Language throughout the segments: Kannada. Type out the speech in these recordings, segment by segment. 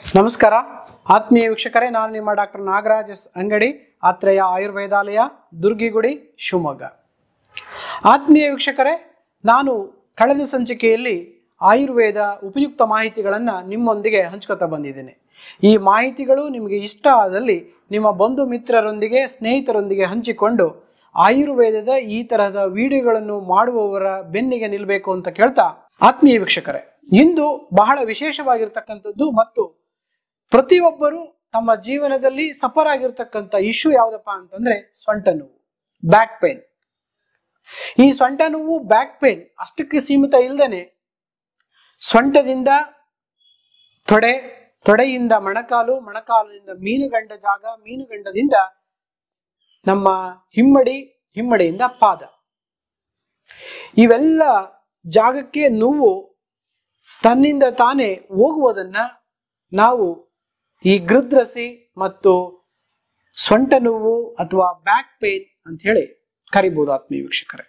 ನಮಸ್ಕಾರ ಆತ್ಮೀಯ ವೀಕ್ಷಕರೇ ನಾನು ನಿಮ್ಮ ಡಾಕ್ಟರ್ ನಾಗರಾಜ್ ಎಸ್ ಅಂಗಡಿ ಆತ್ರೇಯ ಆಯುರ್ವೇದಾಲಯ ದುರ್ಗಿಗುಡಿ ಶಿವಮೊಗ್ಗ ಆತ್ಮೀಯ ವೀಕ್ಷಕರೇ ನಾನು ಕಳೆದ ಸಂಚಿಕೆಯಲ್ಲಿ ಆಯುರ್ವೇದ ಉಪಯುಕ್ತ ಮಾಹಿತಿಗಳನ್ನು ನಿಮ್ಮೊಂದಿಗೆ ಹಂಚ್ಕೊತಾ ಬಂದಿದ್ದೇನೆ ಈ ಮಾಹಿತಿಗಳು ನಿಮಗೆ ಇಷ್ಟ ಆದಲ್ಲಿ ನಿಮ್ಮ ಬಂಧು ಮಿತ್ರರೊಂದಿಗೆ ಸ್ನೇಹಿತರೊಂದಿಗೆ ಹಂಚಿಕೊಂಡು ಆಯುರ್ವೇದದ ಈ ತರಹದ ವಿಡಿಯೋಗಳನ್ನು ಮಾಡುವವರ ಬೆನ್ನಿಗೆ ನಿಲ್ಲಬೇಕು ಅಂತ ಕೇಳ್ತಾ ಆತ್ಮೀಯ ವೀಕ್ಷಕರೇ ಇಂದು ಬಹಳ ವಿಶೇಷವಾಗಿರ್ತಕ್ಕಂಥದ್ದು ಮತ್ತು ಪ್ರತಿಯೊಬ್ಬರು ತಮ್ಮ ಜೀವನದಲ್ಲಿ ಸಫರ್ ಆಗಿರ್ತಕ್ಕಂಥ ಇಶ್ಯೂ ಯಾವ್ದಪ್ಪ ಅಂತಂದ್ರೆ ಸೊಂಟ ನೋವು ಬ್ಯಾಕ್ ಪೇನ್ ಈ ಸೊಂಟ ನೋವು ಬ್ಯಾಕ್ ಪೇನ್ ಅಷ್ಟಕ್ಕೆ ಸೀಮಿತ ಇಲ್ದೇನೆ ಸೊಂಟದಿಂದ ತೊಡೆ ತೊಡೆಯಿಂದ ಮೊಣಕಾಲು ಮೊಣಕಾಲಿನಿಂದ ಮೀನುಗಂಡ ಜಾಗ ಮೀನುಗಂಡದಿಂದ ನಮ್ಮ ಹಿಮ್ಮಡಿ ಹಿಮ್ಮಡಿಯಿಂದ ಪಾದ ಇವೆಲ್ಲ ಜಾಗಕ್ಕೆ ನೋವು ತನ್ನಿಂದ ತಾನೇ ಹೋಗುವುದನ್ನ ನಾವು ಈ ಗೃದ್ರಸಿ ಮತ್ತು ಸೊಂಟ ನೋವು ಅಥವಾ ಬ್ಯಾಕ್ ಪೇನ್ ಅಂತ ಹೇಳಿ ಕರಿಬಹುದು ಆತ್ಮೀಯ ವೀಕ್ಷಕರೇ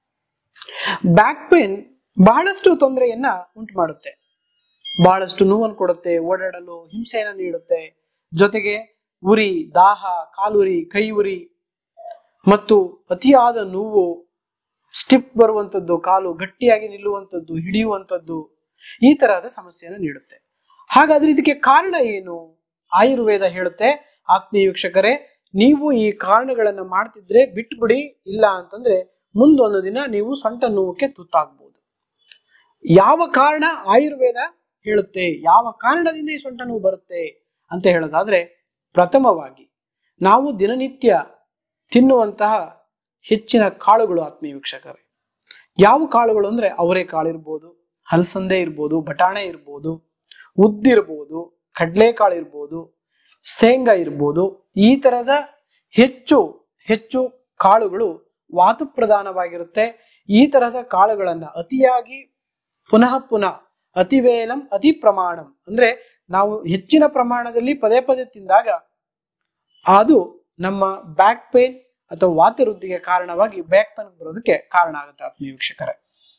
ಬ್ಯಾಕ್ ಪೇನ್ ಬಹಳಷ್ಟು ತೊಂದರೆಯನ್ನ ಉಂಟು ಮಾಡುತ್ತೆ ಬಹಳಷ್ಟು ನೋವನ್ನು ಕೊಡುತ್ತೆ ಓಡಾಡಲು ಹಿಂಸೆಯನ್ನ ನೀಡುತ್ತೆ ಜೊತೆಗೆ ಉರಿ ದಾಹ ಕಾಲುರಿ ಕೈ ಉರಿ ಮತ್ತು ಅತಿಯಾದ ನೋವು ಸ್ಟಿಪ್ ಬರುವಂತದ್ದು ಕಾಲು ಗಟ್ಟಿಯಾಗಿ ನಿಲ್ಲುವಂಥದ್ದು ಹಿಡಿಯುವಂಥದ್ದು ಈ ತರಹದ ಸಮಸ್ಯೆಯನ್ನು ನೀಡುತ್ತೆ ಹಾಗಾದ್ರೆ ಇದಕ್ಕೆ ಕಾರಣ ಏನು ಆಯುರ್ವೇದ ಹೇಳುತ್ತೆ ಆತ್ಮೀಯ ವೀಕ್ಷಕರೇ ನೀವು ಈ ಕಾರಣಗಳನ್ನ ಮಾಡ್ತಿದ್ರೆ ಬಿಟ್ಬಿಡಿ ಇಲ್ಲ ಅಂತಂದ್ರೆ ಮುಂದೊಂದು ದಿನ ನೀವು ಸೊಂಟ ನೋವಕ್ಕೆ ತುತ್ತಾಗ್ಬೋದು ಯಾವ ಕಾರಣ ಆಯುರ್ವೇದ ಹೇಳುತ್ತೆ ಯಾವ ಕಾರಣದಿಂದ ಈ ಸೊಂಟ ನೋವು ಬರುತ್ತೆ ಅಂತ ಹೇಳೋದಾದ್ರೆ ಪ್ರಥಮವಾಗಿ ನಾವು ದಿನನಿತ್ಯ ತಿನ್ನುವಂತಹ ಹೆಚ್ಚಿನ ಕಾಳುಗಳು ಆತ್ಮೀಯ ವೀಕ್ಷಕರೇ ಯಾವ ಕಾಳುಗಳು ಅಂದ್ರೆ ಅವರೇ ಕಾಳಿರ್ಬೋದು ಹಲಸಂದೆ ಇರ್ಬೋದು ಬಟಾಣೆ ಇರ್ಬೋದು ಉದ್ದಿರ್ಬೋದು ಕಡಲೆಕಾಳು ಇರ್ಬೋದು ಶೇಂಗಾ ಇರ್ಬೋದು ಈ ತರದ ಹೆಚ್ಚು ಹೆಚ್ಚು ಕಾಳುಗಳು ವಾತು ಪ್ರಧಾನವಾಗಿರುತ್ತೆ ಈ ತರಹದ ಕಾಳುಗಳನ್ನ ಅತಿಯಾಗಿ ಪುನಃ ಪುನಃ ಅತಿವೇಲಂ ಅತಿ ಪ್ರಮಾಣಂ ಅಂದ್ರೆ ನಾವು ಹೆಚ್ಚಿನ ಪ್ರಮಾಣದಲ್ಲಿ ಪದೇ ಪದೇ ತಿಂದಾಗ ಅದು ನಮ್ಮ ಬ್ಯಾಕ್ ಪೇನ್ ಅಥವಾ ವಾತವೃದ್ಧಿಗೆ ಕಾರಣವಾಗಿ ಬ್ಯಾಕ್ ಪೇನ್ ಬರೋದಕ್ಕೆ ಕಾರಣ ಆಗುತ್ತೆ ಆತ್ಮೀಯ ವೀಕ್ಷಕರೇ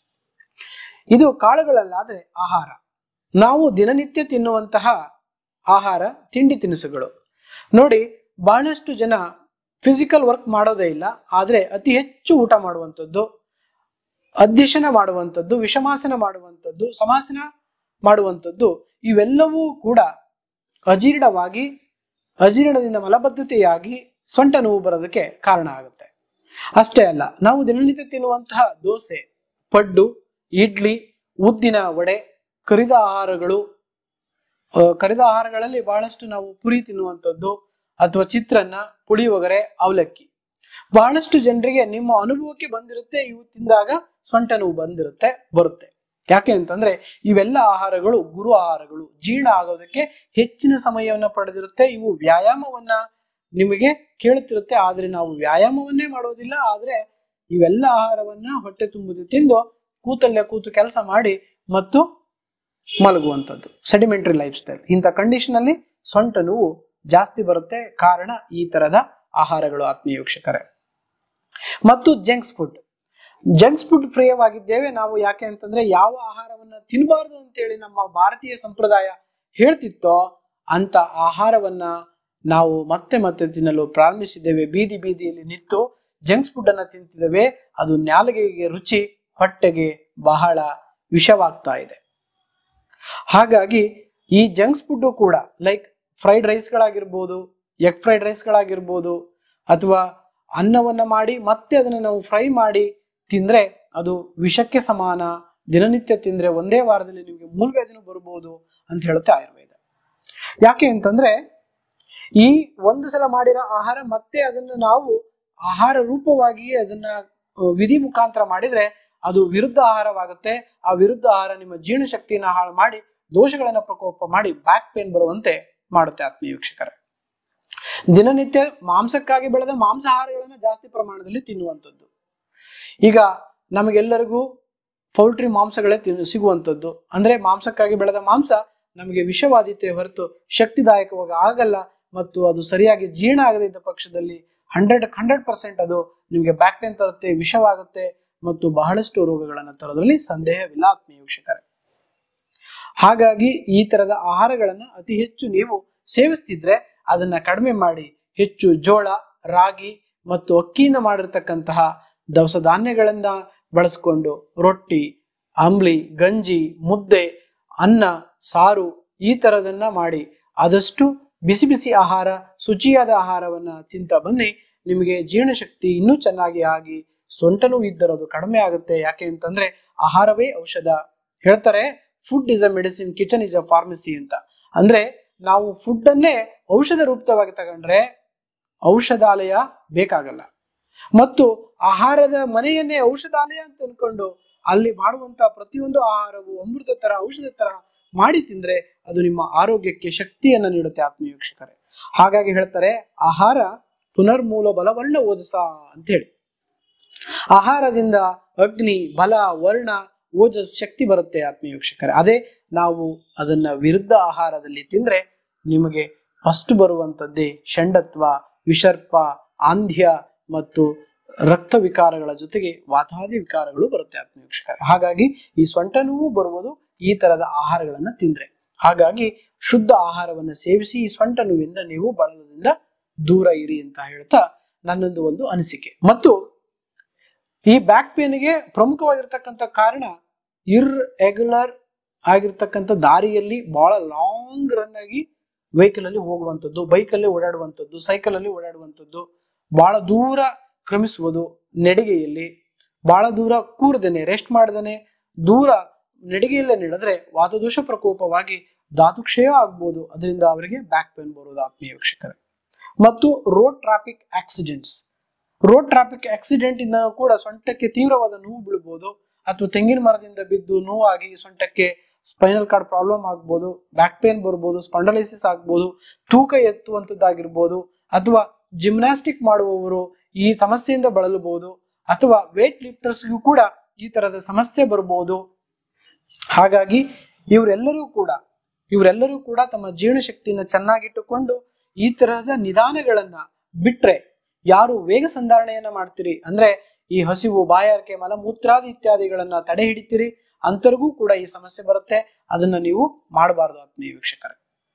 ಇದು ಕಾಳುಗಳಲ್ಲಾದ್ರೆ ಆಹಾರ ನಾವು ದಿನನಿತ್ಯ ತಿನ್ನುವಂತಹ ಆಹಾರ ತಿಂಡಿ ತಿನಿಸುಗಳು ನೋಡಿ ಬಹಳಷ್ಟು ಜನ ಫಿಸಿಕಲ್ ವರ್ಕ್ ಮಾಡೋದೇ ಇಲ್ಲ ಆದ್ರೆ ಅತಿ ಹೆಚ್ಚು ಊಟ ಮಾಡುವಂಥದ್ದು ಅಧ್ಯಶನ ಮಾಡುವಂಥದ್ದು ವಿಷಮಾಸನ ಮಾಡುವಂಥದ್ದು ಸಮಾಸನ ಮಾಡುವಂಥದ್ದು ಇವೆಲ್ಲವೂ ಕೂಡ ಅಜೀರ್ಣವಾಗಿ ಅಜೀರ್ಣದಿಂದ ಮಲಬದ್ಧತೆಯಾಗಿ ಸೊಂಟ ನೋವು ಬರೋದಕ್ಕೆ ಕಾರಣ ಆಗುತ್ತೆ ಅಷ್ಟೇ ಅಲ್ಲ ನಾವು ದಿನನಿತ್ಯ ತಿನ್ನುವಂತಹ ದೋಸೆ ಪಡ್ಡು ಇಡ್ಲಿ ಉದ್ದಿನ ವಡೆ ಕರಿದ ಆಹಾರಗಳು ಆ, ಕರಿದ ಆಹಾರಗಳಲ್ಲಿ ಬಹಳಷ್ಟು ನಾವು ಪುರಿ ತಿನ್ನುವಂಥದ್ದು ಅಥವಾ ಚಿತ್ರಾನ್ನ ಪುಳಿಯೋಗರೆ ಅವಲಕ್ಕಿ ಬಹಳಷ್ಟು ಜನರಿಗೆ ನಿಮ್ಮ ಅನುಭವಕ್ಕೆ ಬಂದಿರುತ್ತೆ ಇವು ತಿಂದಾಗ ಸೊಂಟ ನೋವು ಬಂದಿರುತ್ತೆ ಬರುತ್ತೆ ಯಾಕೆ ಅಂತಂದ್ರೆ ಇವೆಲ್ಲ ಆಹಾರಗಳು ಗುರು ಆಹಾರಗಳು ಜೀರ್ಣ ಆಗೋದಕ್ಕೆ ಹೆಚ್ಚಿನ ಸಮಯವನ್ನ ಪಡೆದಿರುತ್ತೆ ಇವು ವ್ಯಾಯಾಮವನ್ನ ನಿಮಗೆ ಕೇಳುತ್ತಿರುತ್ತೆ ಆದ್ರೆ ನಾವು ವ್ಯಾಯಾಮವನ್ನೇ ಮಾಡೋದಿಲ್ಲ ಆದ್ರೆ ಇವೆಲ್ಲ ಆಹಾರವನ್ನ ಹೊಟ್ಟೆ ತುಂಬುದು ತಿಂದು ಕೂತಲ್ಲೇ ಕೂತು ಕೆಲಸ ಮಾಡಿ ಮತ್ತು ಮಲಗುವಂಥದ್ದು ಸೆಡಿಮೆಂಟರಿ ಲೈಫ್ ಸ್ಟೈಲ್ ಇಂಥ ಕಂಡೀಷನ್ ಅಲ್ಲಿ ಸೊಂಟ ನೋವು ಜಾಸ್ತಿ ಬರುತ್ತೆ ಕಾರಣ ಈ ತರದ ಆಹಾರಗಳು ಆತ್ಮೀಯ ವೀಕ್ಷಕರೇ ಮತ್ತು ಜಂಕ್ಸ್ ಫುಡ್ ಜಂಕ್ಸ್ ಫುಡ್ ಪ್ರಿಯವಾಗಿದ್ದೇವೆ ನಾವು ಯಾಕೆ ಅಂತಂದ್ರೆ ಯಾವ ಆಹಾರವನ್ನ ತಿನ್ನಬಾರ್ದು ಅಂತೇಳಿ ನಮ್ಮ ಭಾರತೀಯ ಸಂಪ್ರದಾಯ ಹೇಳ್ತಿತ್ತೋ ಅಂತ ಆಹಾರವನ್ನ ನಾವು ಮತ್ತೆ ಮತ್ತೆ ತಿನ್ನಲು ಪ್ರಾರಂಭಿಸಿದ್ದೇವೆ ಬೀದಿ ಬೀದಿಯಲ್ಲಿ ನಿಂತು ಜಂಕ್ಸ್ ಫುಡ್ ಅನ್ನ ತಿಂತಿದ್ದೇವೆ ಅದು ನಾಲಿಗೆಗೆ ರುಚಿ ಹೊಟ್ಟೆಗೆ ಬಹಳ ವಿಷವಾಗ್ತಾ ಇದೆ ಹಾಗಾಗಿ ಈ ಜಂಕ್ಸ್ ಫುಡ್ ಕೂಡ ಲೈಕ್ ಫ್ರೈಡ್ ರೈಸ್ಗಳಾಗಿರ್ಬೋದು ಎಗ್ ಫ್ರೈಡ್ ರೈಸ್ಗಳಾಗಿರ್ಬೋದು ಅಥವಾ ಅನ್ನವನ್ನ ಮಾಡಿ ಮತ್ತೆ ಅದನ್ನ ನಾವು ಫ್ರೈ ಮಾಡಿ ತಿಂದ್ರೆ ಅದು ವಿಷಕ್ಕೆ ಸಮಾನ ದಿನನಿತ್ಯ ತಿಂದ್ರೆ ಒಂದೇ ವಾರದಲ್ಲಿ ನಿಮಗೆ ಮೂಲವೇದನೆ ಬರಬಹುದು ಅಂತ ಹೇಳುತ್ತೆ ಆಯುರ್ವೇದ ಯಾಕೆ ಅಂತಂದ್ರೆ ಈ ಒಂದು ಸಲ ಮಾಡಿರೋ ಆಹಾರ ಮತ್ತೆ ಅದನ್ನು ನಾವು ಆಹಾರ ರೂಪವಾಗಿ ಅದನ್ನ ಆ, ವಿಧಿ ಮುಖಾಂತರ ಮಾಡಿದ್ರೆ ಅದು ವಿರುದ್ಧ ಆಹಾರವಾಗುತ್ತೆ ಆ ವಿರುದ್ಧ ಆಹಾರ ನಿಮ್ಮ ಜೀರ್ಣಶಕ್ತಿಯನ್ನ ಹಾಳು ಮಾಡಿ ದೋಷಗಳನ್ನ ಪ್ರಕೋಪ ಮಾಡಿ ಬ್ಯಾಕ್ ಪೇನ್ ಬರುವಂತೆ ಮಾಡುತ್ತೆ ಆತ್ಮೀಯ ವೀಕ್ಷಕರೇ ದಿನನಿತ್ಯ ಮಾಂಸಕ್ಕಾಗಿ ಬೆಳೆದ ಮಾಂಸಾಹಾರಗಳನ್ನ ಜಾಸ್ತಿ ಪ್ರಮಾಣದಲ್ಲಿ ತಿನ್ನುವಂಥದ್ದು ಈಗ ನಮಗೆಲ್ಲರಿಗೂ ಪೌಲ್ಟ್ರಿ ಮಾಂಸಗಳೇ ತಿನ್ನು ಸಿಗುವಂಥದ್ದು ಅಂದ್ರೆ ಮಾಂಸಕ್ಕಾಗಿ ಬೆಳೆದ ಮಾಂಸ ನಮಗೆ ವಿಷವಾದೀತೆ ಹೊರತು ಶಕ್ತಿದಾಯಕವಾಗಿ ಆಗಲ್ಲ ಮತ್ತು ಅದು ಸರಿಯಾಗಿ ಜೀರ್ಣ ಆಗದೇ ಇದ್ದ ಪಕ್ಷದಲ್ಲಿ ಹಂಡ್ರೆಡ್ ಹಂಡ್ರೆಡ್ ಪರ್ಸೆಂಟ್ ಅದು ನಿಮಗೆ ಬ್ಯಾಕ್ ಪೇನ್ ತರುತ್ತೆ ವಿಷವಾಗುತ್ತೆ ಮತ್ತು ಬಹಳಷ್ಟು ರೋಗಗಳನ್ನು ತರೋದ್ರಲ್ಲಿ ಸಂದೇಹವಿಲ್ಲ ಆತ್ಮೀಯ ವೀಕ್ಷಕರೇ ಹಾಗಾಗಿ ಈ ತರದ ಆಹಾರಗಳನ್ನ ಅತಿ ಹೆಚ್ಚು ನೀವು ಸೇವಿಸ್ತಿದ್ರೆ ಅದನ್ನ ಕಡಿಮೆ ಮಾಡಿ ಹೆಚ್ಚು ಜೋಳ ರಾಗಿ ಮತ್ತು ಅಕ್ಕಿಯಿಂದ ಮಾಡಿರ್ತಕ್ಕಂತಹ ದವಸ ಧಾನ್ಯಗಳನ್ನ ಬಳಸ್ಕೊಂಡು ರೊಟ್ಟಿ ಅಂಬ್ಲಿ ಗಂಜಿ ಮುದ್ದೆ ಅನ್ನ ಸಾರು ಈ ತರದನ್ನ ಮಾಡಿ ಆದಷ್ಟು ಬಿಸಿ ಬಿಸಿ ಆಹಾರ ಶುಚಿಯಾದ ಆಹಾರವನ್ನ ತಿಂತ ಬನ್ನಿ ನಿಮಗೆ ಜೀರ್ಣಶಕ್ತಿ ಇನ್ನೂ ಚೆನ್ನಾಗಿ ಆಗಿ ಸೊಂಟ ನೋವು ಇದ್ದರೂ ಅದು ಕಡಿಮೆ ಆಗುತ್ತೆ ಯಾಕೆ ಅಂತಂದ್ರೆ ಆಹಾರವೇ ಔಷಧ ಹೇಳ್ತಾರೆ food is a medicine kitchen is a pharmacy ಅಂತ ಅಂದ್ರೆ ನಾವು ಫುಡ್ ಅನ್ನೇ ಔಷಧ ರೂಪವಾಗಿ ತಗೊಂಡ್ರೆ ಔಷಧಾಲಯ ಬೇಕಾಗಲ್ಲ ಮತ್ತು ಆಹಾರದ ಮನೆಯನ್ನೇ ಔಷಧಾಲಯ ಅಂತ ಅನ್ಕೊಂಡು ಅಲ್ಲಿ ಮಾಡುವಂತ ಪ್ರತಿಯೊಂದು ಆಹಾರವು ಅಮೃತ ತರ ಔಷಧ ತರ ಮಾಡಿ ತಿಂದ್ರೆ ಅದು ನಿಮ್ಮ ಆರೋಗ್ಯಕ್ಕೆ ಶಕ್ತಿಯನ್ನ ನೀಡುತ್ತೆ ಆತ್ಮೀಯ ವೀಕ್ಷಕರೇ ಹಾಗಾಗಿ ಹೇಳ್ತಾರೆ ಆಹಾರ ಪುನರ್ಮೂಲ ಬಲವರ್ಣ ಓಜಸ ಅಂತ ಹೇಳಿ ಆಹಾರದಿಂದ ಅಗ್ನಿ ಬಲ ವರ್ಣ ಓಜಸ್ ಶಕ್ತಿ ಬರುತ್ತೆ ಆತ್ಮೀಯ ವೀಕ್ಷಕರೇ ಅದೇ ನಾವು ಅದನ್ನ ವಿರುದ್ಧ ಆಹಾರದಲ್ಲಿ ತಿಂದ್ರೆ ನಿಮಗೆ ಫಸ್ಟ್ ಬರುವಂತದ್ದೇ ಷಂಡತ್ವ ವಿಷರ್ಪ ಆಂಧ್ಯ ಮತ್ತು ರಕ್ತ ವಿಕಾರಗಳ ಜೊತೆಗೆ ವಾತಾದಿ ವಿಕಾರಗಳು ಬರುತ್ತೆ ಆತ್ಮೀಯ ವೀಕ್ಷಕರೇ ಹಾಗಾಗಿ ಈ ಸೊಂಟ ನೋವು ಬರುವುದು ಈ ತರದ ಆಹಾರಗಳನ್ನ ತಿಂದ್ರೆ ಹಾಗಾಗಿ ಶುದ್ಧ ಆಹಾರವನ್ನ ಸೇವಿಸಿ ಈ ಸೊಂಟ ನೋವಿಂದ ನೀವು ಬಳಲದಿಂದ ದೂರ ಇರಿ ಅಂತ ಹೇಳ್ತಾ ನನ್ನೊಂದು ಒಂದು ಅನಿಸಿಕೆ ಮತ್ತು ಈ ಬ್ಯಾಕ್ ಪೇನ್ಗೆ ಪ್ರಮುಖವಾಗಿರ್ತಕ್ಕಂಥ ಕಾರಣ ಇರ್ ರೆಗ್ಯುಲರ್ ಆಗಿರ್ತಕ್ಕಂಥ ದಾರಿಯಲ್ಲಿ ಬಹಳ ಲಾಂಗ್ ರನ್ ಆಗಿ ವೆಹಿಕಲ್ ಅಲ್ಲಿ ಹೋಗುವಂಥದ್ದು ಬೈಕಲ್ಲಿ ಓಡಾಡುವಂಥದ್ದು ಸೈಕಲ್ ಅಲ್ಲಿ ಓಡಾಡುವಂಥದ್ದು ಬಹಳ ದೂರ ಕ್ರಮಿಸುವುದು ನಡಿಗೆಯಲ್ಲಿ ಬಹಳ ದೂರ ಕೂರದೇನೆ ರೆಸ್ಟ್ ಮಾಡದೇನೆ ದೂರ ನಡಿಗೆಯಲ್ಲೇ ನಡೆದ್ರೆ ವಾತದೋಷ ಪ್ರಕೋಪವಾಗಿ ಧಾತುಕ್ಷಯ ಆಗ್ಬೋದು ಅದರಿಂದ ಅವರಿಗೆ ಬ್ಯಾಕ್ ಪೇನ್ ಬರುವುದು ಆತ್ಮೀಯ ವೀಕ್ಷಕರೇ ಮತ್ತು road traffic accidents road traffic accident ಇಂದ ಕೂಡ ಸೊಂಟಕ್ಕೆ ತೀವ್ರವಾದ ನೋವು ಬೀಳ್ಬೋದು ಅಥವಾ ತೆಂಗಿನ ಮರದಿಂದ ಬಿದ್ದು ನೋವಾಗಿ ಸೊಂಟಕ್ಕೆ ಸ್ಪೈನಲ್ ಕಾರ್ಡ್ ಪ್ರಾಬ್ಲಮ್ ಆಗ್ಬೋದು ಬ್ಯಾಕ್ ಪೇನ್ ಬರ್ಬೋದು ಸ್ಪಂಡಲೈಸಿಸ್ ಆಗ್ಬೋದು ತೂಕ ಎತ್ತುವಂತದ್ದಾಗಿರ್ಬೋದು ಅಥವಾ ಜಿಮ್ನಾಸ್ಟಿಕ್ ಮಾಡುವವರು ಈ ಸಮಸ್ಯೆಯಿಂದ ಬಳಲಬಹುದು ಅಥವಾ ವೇಟ್ ಲಿಫ್ಟರ್ಸ್ಗೂ ಕೂಡ ಈ ತರದ ಸಮಸ್ಯೆ ಬರ್ಬೋದು ಹಾಗಾಗಿ ಇವರೆಲ್ಲರೂ ಕೂಡ ಇವರೆಲ್ಲರೂ ಕೂಡ ತಮ್ಮ ಜೀರ್ಣಶಕ್ತಿಯನ್ನು ಚೆನ್ನಾಗಿಟ್ಟುಕೊಂಡು ಈ ತರಹದ ನಿಧಾನಗಳನ್ನ ಬಿಟ್ರೆ ಯಾರು ವೇಗ ಸಂಧಾರಣೆಯನ್ನ ಮಾಡ್ತೀರಿ ಅಂದ್ರೆ ಈ ಹಸಿವು ಬಾಯಾರಿಕೆ ಮಲಮೂತ್ರಾದಿ ಇತ್ಯಾದಿಗಳನ್ನ ತಡೆ ಹಿಡಿತೀರಿ ಅಂತರ್ಗೂ ಕೂಡ ಈ ಸಮಸ್ಯೆ ಬರುತ್ತೆ ಅದನ್ನ ನೀವು ಮಾಡಬಾರದು ಆತ್ಮೀಯ ವೀಕ್ಷಕರೇ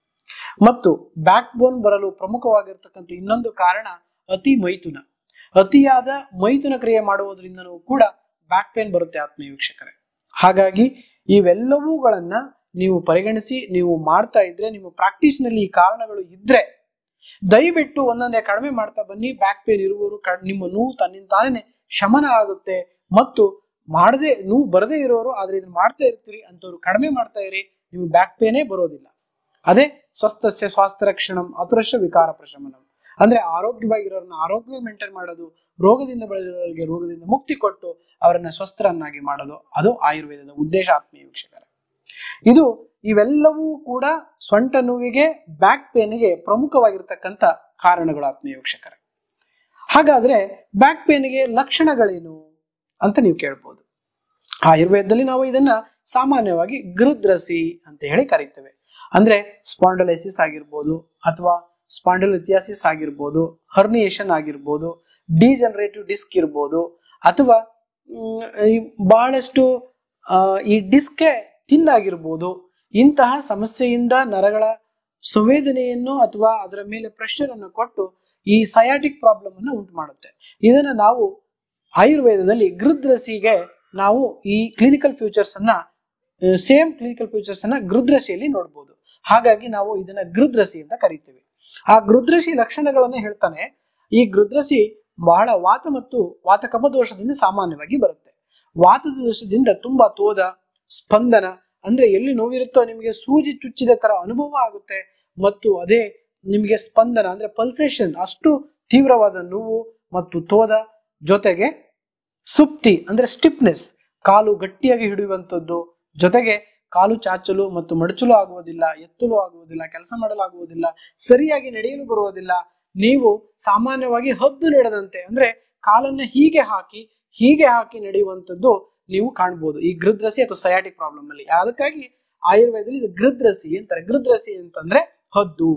ಮತ್ತು ಬ್ಯಾಕ್ ಬೋನ್ ಬರಲು ಪ್ರಮುಖವಾಗಿರ್ತಕ್ಕಂಥ ಇನ್ನೊಂದು ಕಾರಣ ಅತಿ ಮೈಥುನ ಅತಿಯಾದ ಮೈಥುನ ಕ್ರಿಯೆ ಮಾಡುವುದರಿಂದನೂ ಕೂಡ ಬ್ಯಾಕ್ ಪೇನ್ ಬರುತ್ತೆ ಆತ್ಮೀಯ ವೀಕ್ಷಕರೇ ಹಾಗಾಗಿ ಇವೆಲ್ಲವುಗಳನ್ನ ನೀವು ಪರಿಗಣಿಸಿ ನೀವು ಮಾಡ್ತಾ ಇದ್ರೆ ನಿಮ್ಮ ಪ್ರಾಕ್ಟೀಸ್ ನಲ್ಲಿ ಈ ಕಾರಣಗಳು ಇದ್ರೆ ದಯವಿಟ್ಟು ಒಂದೊಂದೇ ಕಡಿಮೆ ಮಾಡ್ತಾ ಬನ್ನಿ ಬ್ಯಾಕ್ ಪೇನ್ ಇರುವವರು ಕ- ನಿಮ್ಮ ನೋವು ತನ್ನಿಂದ ತಾನೇ ಶಮನ ಆಗುತ್ತೆ ಮತ್ತು ಮಾಡದೆ ನೋವು ಬರದೇ ಇರೋರು ಆದ್ರೆ ಇದನ್ನ ಮಾಡ್ತಾ ಇರ್ತೀರಿ ಅಂತವ್ರು ಕಡಿಮೆ ಮಾಡ್ತಾ ಇರಿ ನಿಮ್ಗೆ ಬ್ಯಾಕ್ ಪೇನೇ ಬರೋದಿಲ್ಲ ಅದೇ ಸ್ವಸ್ಥಸ್ಯ ಸ್ವಾಸ್ಥ್ಯ ರಕ್ಷಣಂ ಅತುರಶ್ಯ ವಿಕಾರ ಪ್ರಶಮನಂ ಅಂದ್ರೆ ಆರೋಗ್ಯವಾಗಿರೋರನ್ನ ಆರೋಗ್ಯ ಮೇಂಟೈನ್ ಮಾಡೋದು ರೋಗದಿಂದ ಬಳಲಿರೋರಿಗೆ ರೋಗದಿಂದ ಮುಕ್ತಿ ಕೊಟ್ಟು ಅವರನ್ನ ಸ್ವಸ್ಥರನ್ನಾಗಿ ಮಾಡೋದು ಅದು ಆಯುರ್ವೇದದ ಉದ್ದೇಶ ಆತ್ಮೀಯ ವೀಕ್ಷಕರೇ ಇದು ಇವೆಲ್ಲವೂ ಕೂಡ ಸೊಂಟ ನೋವಿಗೆ ಬ್ಯಾಕ್ ಪೇನ್ಗೆ ಪ್ರಮುಖವಾಗಿರ್ತಕ್ಕಂಥ ಕಾರಣಗಳು ಆತ್ಮೀಯ ವೀಕ್ಷಕರೇ ಹಾಗಾದ್ರೆ ಬ್ಯಾಕ್ ಪೇನ್ಗೆ ಲಕ್ಷಣಗಳೇನು ಅಂತ ನೀವು ಕೇಳ್ಬೋದು ಆಯುರ್ವೇದದಲ್ಲಿ ನಾವು ಇದನ್ನ ಸಾಮಾನ್ಯವಾಗಿ ಗೃದ್ರಸಿ ಅಂತ ಹೇಳಿ ಕರೀತೇವೆ ಅಂದ್ರೆ ಸ್ಪಾಂಡಲೈಸಿಸ್ ಆಗಿರ್ಬೋದು ಅಥವಾ ಸ್ಪಾಂಡಲಿಥಿಯಾಸಿಸ್ ಆಗಿರ್ಬೋದು ಹರ್ನಿಯೇಷನ್ ಆಗಿರ್ಬೋದು ಡಿಜನರೇಟಿವ್ ಡಿಸ್ಕ್ ಇರ್ಬೋದು ಅಥವಾ ಮ್, ಈ ಬಹಳಷ್ಟು ಆ, ಈ ಡಿಸ್ಕ್ ತಿನ್ನಾಗಿರ್ಬೋದು ಇಂತಹ ಸಮಸ್ಯೆಯಿಂದ ನರಗಳ ಸಂವೇದನೆಯನ್ನು ಅಥವಾ ಅದರ ಮೇಲೆ ಪ್ರೆಷರ್ ಅನ್ನು ಕೊಟ್ಟು ಈ ಸಯಾಟಿಕ್ ಪ್ರಾಬ್ಲಮ್ ಅನ್ನು ಉಂಟು ಮಾಡುತ್ತೆ ಇದನ್ನ ನಾವು ಆಯುರ್ವೇದದಲ್ಲಿ ಗೃದ್ರಸಿಗೆ ನಾವು ಈ ಕ್ಲಿನಿಕಲ್ ಫ್ಯೂಚರ್ಸ್ ಅನ್ನ ಸೇಮ್ ಕ್ಲಿನಿಕಲ್ ಫ್ಯೂಚರ್ಸ್ ಅನ್ನ ಗೃದ್ರಸಿಯಲ್ಲಿ ನೋಡ್ಬೋದು ಹಾಗಾಗಿ ನಾವು ಇದನ್ನ ಗೃದ್ರಸಿ ಅಂತ ಕರಿತೀವಿ ಆ ಗೃದ್ರಸಿ ಲಕ್ಷಣಗಳನ್ನು ಹೇಳ್ತಾನೆ ಈ ಗೃದ್ರಸಿ ಬಹಳ ವಾತ ಮತ್ತು ವಾತಕಪ ದೋಷದಿಂದ ಸಾಮಾನ್ಯವಾಗಿ ಬರುತ್ತೆ ವಾತದ ದೋಷದಿಂದ ತುಂಬಾ ತೋದ ಸ್ಪಂದನ ಅಂದ್ರೆ ಎಲ್ಲಿ ನೋವಿರುತ್ತೋ ನಿಮಗೆ ಸೂಜಿ ಚುಚ್ಚಿದ ತರ ಅನುಭವ ಆಗುತ್ತೆ ಮತ್ತು ಅದೇ ನಿಮಗೆ ಸ್ಪಂದನ ಅಂದ್ರೆ ಪಲ್ಸೇಷನ್ ಅಷ್ಟು ತೀವ್ರವಾದ ನೋವು ಮತ್ತು ತೋದ ಜೊತೆಗೆ ಸುಪ್ತಿ ಅಂದ್ರೆ ಸ್ಟಿಫ್ನೆಸ್ ಕಾಲು ಗಟ್ಟಿಯಾಗಿ ಹಿಡಿಯುವಂಥದ್ದು ಜೊತೆಗೆ ಕಾಲು ಚಾಚಲು ಮತ್ತು ಮಡಚಲು ಆಗುವುದಿಲ್ಲ ಎತ್ತಲು ಆಗುವುದಿಲ್ಲ ಕೆಲಸ ಮಾಡಲಾಗುವುದಿಲ್ಲ ಸರಿಯಾಗಿ ನಡೆಯಲು ಬರುವುದಿಲ್ಲ ನೀವು ಸಾಮಾನ್ಯವಾಗಿ ಹದ್ದು ನಡೆದಂತೆ ಅಂದ್ರೆ ಕಾಲನ್ನ ಹೀಗೆ ಹಾಕಿ ಹೀಗೆ ಹಾಕಿ ನಡೆಯುವಂಥದ್ದು ನೀವು ಕಾಣ್ಬೋದು ಈ ಗೃದ್ರಸಿ ಅಥವಾ ಸಯಾಟಿಕ್ ಪ್ರಾಬ್ಲಮ್ ಅಲ್ಲಿ ಅದಕ್ಕಾಗಿ ಆಯುರ್ವೇದದಲ್ಲಿ ಇದು ಗೃದ್ರಸಿ ಅಂತಾರೆ ಗೃದ್ರಸಿ ಅಂತಂದ್ರೆ ಹದ್ದು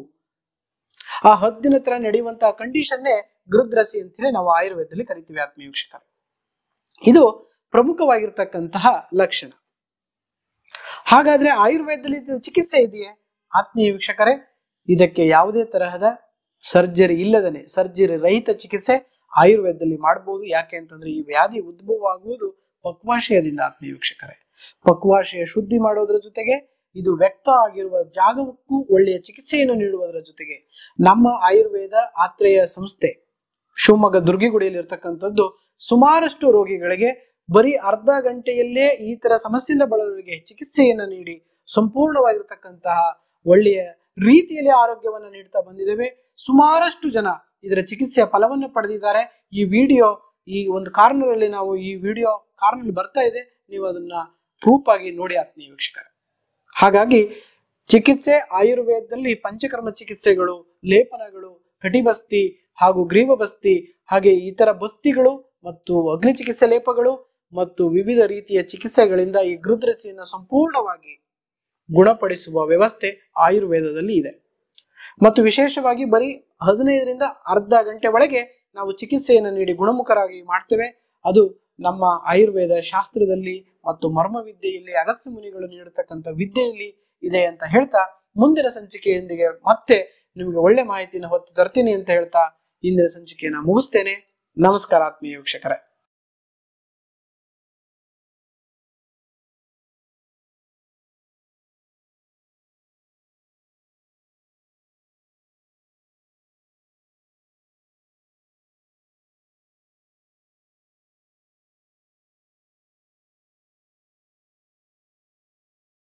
ಆ ಹದ್ದಿನ ತರ ನಡೆಯುವಂತಹ ಕಂಡೀಷನ್ನೇ ಗೃದ್ರಸಿ ಅಂತೇಳಿ ನಾವು ಆಯುರ್ವೇದದಲ್ಲಿ ಕರಿತೀವಿ ಆತ್ಮೀಯ ವೀಕ್ಷಕರೇ ಇದು ಪ್ರಮುಖವಾಗಿರ್ತಕ್ಕಂತಹ ಲಕ್ಷಣ ಹಾಗಾದ್ರೆ ಆಯುರ್ವೇದದಲ್ಲಿ ಇದು ಚಿಕಿತ್ಸೆ ಇದೆಯೇ ಆತ್ಮೀಯ ವೀಕ್ಷಕರೇ ಇದಕ್ಕೆ ಯಾವುದೇ ತರಹದ ಸರ್ಜರಿ ಇಲ್ಲದನೆ ಸರ್ಜರಿ ರಹಿತ ಚಿಕಿತ್ಸೆ ಆಯುರ್ವೇದದಲ್ಲಿ ಮಾಡಬಹುದು ಯಾಕೆ ಅಂತಂದ್ರೆ ಈ ವ್ಯಾಧಿ ಉದ್ಭವ ಆಗುವುದು ಪಕ್ವಾಶಯದಿಂದ ಆತ್ಮೀಯ ವೀಕ್ಷಕರೇ ಪಕ್ವಾಶಯ ಶುದ್ಧಿ ಮಾಡೋದ್ರ ಜೊತೆಗೆ ಇದು ವ್ಯಕ್ತ ಆಗಿರುವ ಜಾಗಕ್ಕೂ ಒಳ್ಳೆಯ ಚಿಕಿತ್ಸೆಯನ್ನು ನೀಡುವುದರ ಜೊತೆಗೆ ನಮ್ಮ ಆಯುರ್ವೇದ ಆತ್ರೇಯ ಸಂಸ್ಥೆ ಶಿವಮೊಗ್ಗ ದುರ್ಗಿಗುಡಿಯಲ್ಲಿ ಇರ್ತಕ್ಕಂಥದ್ದು ಸುಮಾರಷ್ಟು ರೋಗಿಗಳಿಗೆ ಬರೀ ಅರ್ಧ ಗಂಟೆಯಲ್ಲೇ ಈ ತರ ಸಮಸ್ಯೆಯಿಂದ ಬಳಲುವರಿಗೆ ಚಿಕಿತ್ಸೆಯನ್ನು ನೀಡಿ ಸಂಪೂರ್ಣವಾಗಿರ್ತಕ್ಕಂತಹ ಒಳ್ಳೆಯ ರೀತಿಯಲ್ಲಿ ಆರೋಗ್ಯವನ್ನು ನೀಡ್ತಾ ಬಂದಿದ್ದೇವೆ ಸುಮಾರಷ್ಟು ಜನ ಇದರ ಚಿಕಿತ್ಸೆಯ ಫಲವನ್ನು ಪಡೆದಿದ್ದಾರೆ ಈ ವಿಡಿಯೋ ಈ ಒಂದು ಕಾರ್ನರ್ ಅಲ್ಲಿ ನಾವು ಈ ವಿಡಿಯೋ ಕಾರ್ನರ್ ಬರ್ತಾ ಇದೆ ನೀವು ಅದನ್ನ ಪ್ರೂಫ್ ಆಗಿ ನೋಡಿ ಆತ್ಮೀಯ ವೀಕ್ಷಕರೇ ಹಾಗಾಗಿ ಚಿಕಿತ್ಸೆ ಆಯುರ್ವೇದದಲ್ಲಿ ಪಂಚಕರ್ಮ ಚಿಕಿತ್ಸೆಗಳು ಲೇಪನಗಳು ಕಟಿಬಸ್ತಿ ಹಾಗೂ ಗ್ರೀವ ಬಸ್ತಿ ಹಾಗೆ ಇತರ ಬಸ್ತಿಗಳು ಮತ್ತು ಅಗ್ನಿ ಚಿಕಿತ್ಸೆ ಲೇಪಗಳು ಮತ್ತು ವಿವಿಧ ರೀತಿಯ ಚಿಕಿತ್ಸೆಗಳಿಂದ ಈ ಗೃದ್ರಸಿಯನ್ನು ಸಂಪೂರ್ಣವಾಗಿ ಗುಣಪಡಿಸುವ ವ್ಯವಸ್ಥೆ ಆಯುರ್ವೇದದಲ್ಲಿ ಇದೆ ಮತ್ತು ವಿಶೇಷವಾಗಿ ಬರೀ ಹದಿನೈದರಿಂದ ಅರ್ಧ ಗಂಟೆ ಒಳಗೆ ನಾವು ಚಿಕಿತ್ಸೆಯನ್ನು ನೀಡಿ ಗುಣಮುಖರಾಗಿ ಮಾಡ್ತೇವೆ ಅದು ನಮ್ಮ ಆಯುರ್ವೇದ ಶಾಸ್ತ್ರದಲ್ಲಿ ಮತ್ತು ಮರ್ಮವಿದ್ಯೆಯಲ್ಲಿ ಅಗಸ್ತ್ಯ ಮುನಿಗಳು ನೀಡತಕ್ಕಂಥ ವಿದ್ಯೆಯಲ್ಲಿ ಇದೆ ಅಂತ ಹೇಳ್ತಾ ಮುಂದಿನ ಸಂಚಿಕೆಯೊಂದಿಗೆ ಮತ್ತೆ ನಿಮಗೆ ಒಳ್ಳೆ ಮಾಹಿತಿನ ಹೊತ್ತು ತರ್ತೀನಿ ಅಂತ ಹೇಳ್ತಾ ಇಂದಿನ ಸಂಚಿಕೆಯನ್ನ ಮುಗಿಸ್ತೇನೆ ನಮಸ್ಕಾರ ಆತ್ಮೀಯ ವೀಕ್ಷಕರೇ